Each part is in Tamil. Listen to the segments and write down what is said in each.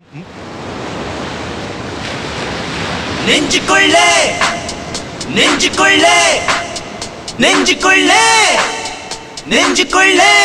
நெஞ்சுக்குள்ளே நெஞ்சுக்குள்ளே நெஞ்சுக்குள்ளே நெஞ்சுக்குள்ளே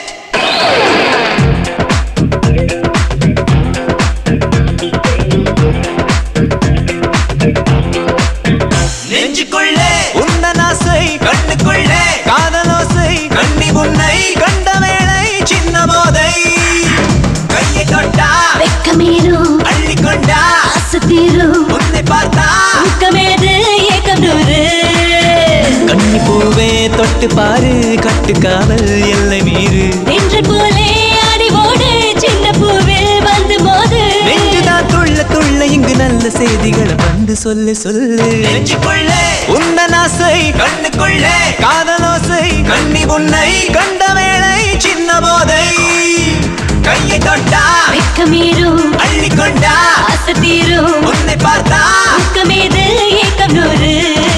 நெஞ்சுக்குள்ளே உந்தன் ஆசை கண்ணுக்குள்ளே காதலோசை கண்ணி உன்னை கண்ட வேளை சின்ன போதை கையை தொட்டா வெக்கமேறும் அள்ளிக்கொண்டா ஆசத்தீரும் உன்னை பார்த்தா ஊக்கமேது ஏக்கம் நூறு கண்ணி பூவே தொட்டு பாரு கட்டு காவல் எல்லை மீறு நின்ற போலே ஆடி ஓடு சின்ன பூவில் வந்து மோது நெஞ்சுதான் துள்ள துள்ள இங்கு நல்ல செய்திகளை வந்து சொல்லு சொல்லு நெஞ்சுக்குள்ளே உந்தன் ஆசை கண்ணுக்குள்ளே காதலோசை கண்ணி உன்னை கண்ட வேளை சின்ன போதை கையை தொட்டா வெக்கமேறும் அள்ளிக்கொண்டா ஆசத்தீரும் உன்னை பார்த்தா ஊக்கமேது ஏக்கம் நூறு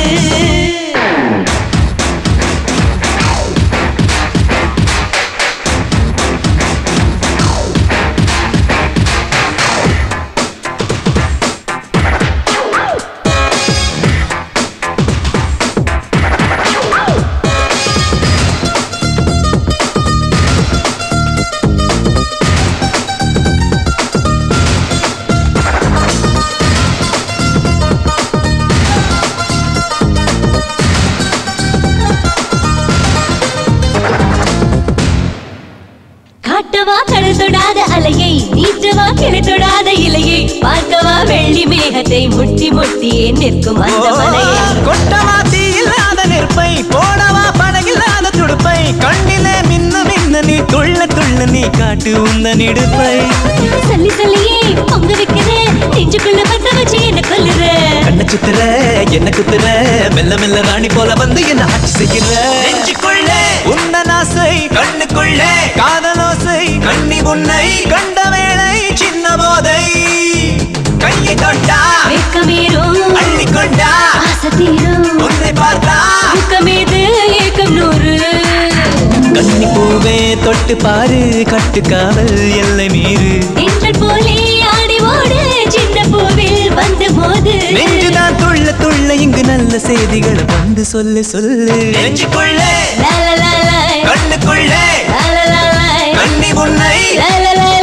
காட்டவா கடல் தொடாத அலையை நீச்சவா கிளை தொடாத இலையை பார்க்கவா வெள்ளி மேகத்தை முட்டி முட்டியே நிற்கும் அந்த மலையை கொட்டவா தீ இல்லாத நெருப்பை போடவா படகில்லாத துடுப்பை கண்ணிலே மின்ன மின்ன நீ துள்ள துள்ள நீ காட்டு உந்தன் இடுப்பை சல்லி சல்லியே பொங்க வைக்கிற நெஞ்சுக்குள்ள பத்த வச்சு என்ன கொல்லுற கண்ண சுத்துற என்ன குத்துற மெல்ல மெல்ல ராணி போல வந்து என்ன ஆட்சி செய்கிற நெஞ்சுக்குள்ளே உந்தன் ஆசை கண்ணுக்குள்ளே காதலோசை கண்ணி உன்னை கண்ட வேளை சின்ன போதை கையை தொட்டா வெக்கமேறும் அள்ளிக்கொண்டா ஆசத்தீரும் உன்னை பார்த்தா ஊக்கமேது ஏக்கம் நூறு கண்ணி பூவே தொட்டு பாரு கட்டு காவல் எல்லை மீறு நின்றல் போலே ஆடி ஓடு சின்ன பூவில் வந்து மோது நெஞ்சுதான் துள்ள துள்ள இங்கு நல்ல செய்திகளை வந்து சொல்லு சொல்லு நெஞ்சுக்குள்ளே லா லா லா லா, கண்ணுக்குள்ளே லா லா லா லா, கண்ணி உன்னை லா லா லா